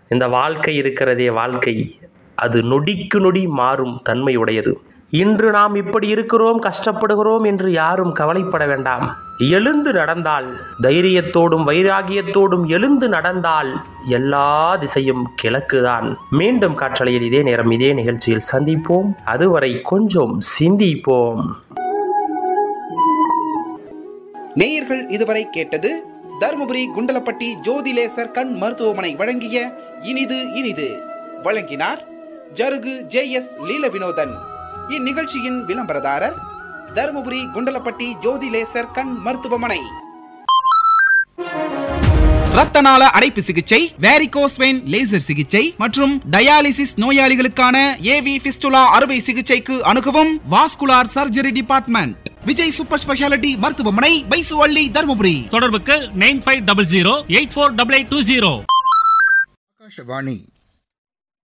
இந்த வாழ்க்கை இருக்கிறதே வாழ்க்கை அது நொடிக்கு நொடி மாறும் தன்மை உடையது இன்று நாம் இப்படி இருக்கிறோம் கஷ்டப்படுகிறோம் என்று யாரும் கவலைப்பட வேண்டாம் எழுந்து நடந்தால் தைரியத்தோடும் வைராகியத்தோடும் எழுந்து நடந்தால் எல்லா திசையும் கிழக்குதான் மீண்டும் காற்றலையில் இதே நேரம் இதே நிகழ்ச்சியில் சந்திப்போம் அதுவரை கொஞ்சம் சிந்திப்போம் நேயர்கள் இதுவரை கேட்டது தருமபுரி குண்டலப்பட்டி ஜோதி லேசர் கண் மருத்துவமனை வழங்கிய இனிது இனிது வழங்கினார் ஜருகு ஜே எஸ் லீல வினோதன் இந்நிகழ்ச்சியின் விளம்பரதாரர் தருமபுரி குண்டலப்பட்டி ஜோதி லேசர் கண் மருத்துவமனை ரத்த நாள அடைப்பு சிகிச்சை வேரிகோஸ் வெயின் லேசர் சிகிச்சை மற்றும் டயாலிசிஸ் நோயாளிகளுக்கான ஏவி பிஸ்டுலா அறுவை சிகிச்சைக்கு அணுகவும் vascular surgery department Vijay super speciality மருத்துவமனை பைசுவள்ளி தருமபுரி தொடர்புக்கு nine five double zero eight four double eight two zero Akashvani